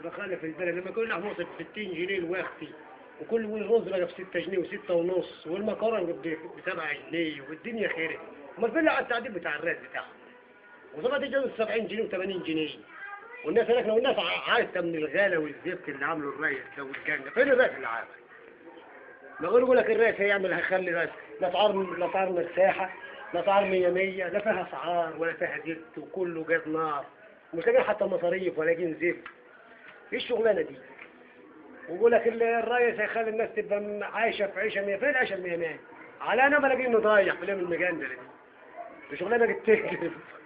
بخالف البلد لما كل واحد موصل ب 60 جنيه الوقتي وكل الرز بقى ب 6 جنيه و6 ونص والمكرونه ب 7 جنيه والدنيا خيرت امال فين على التعديل بتاع الرات بتاعها وزمان تجوز 70 جنيه و80 جنيه والناس هناك والناس عارفه من الغلا والزفت اللي عملوا الريس ده والجنه فين الرئيس اللي عامل؟ ما يقول يقول لك الرئيس هيعمل هيخلي بس لا اسعار لا اسعار مرتاحه لا اسعار 100 100 لا فيها اسعار ولا فيها زفت وكله جاب نار مش لاقيين حتى مصاريف ولا لاقيين زفت ايه الشغلانه دي؟ ويقول لك ال- الرئيس هيخلي الناس تبقى م- عايشه في عيشه 100 فين العيشه ال 100 100 على انا ما لاقيين ضايع في اليوم المجندل دي دي شغلانه بتكذب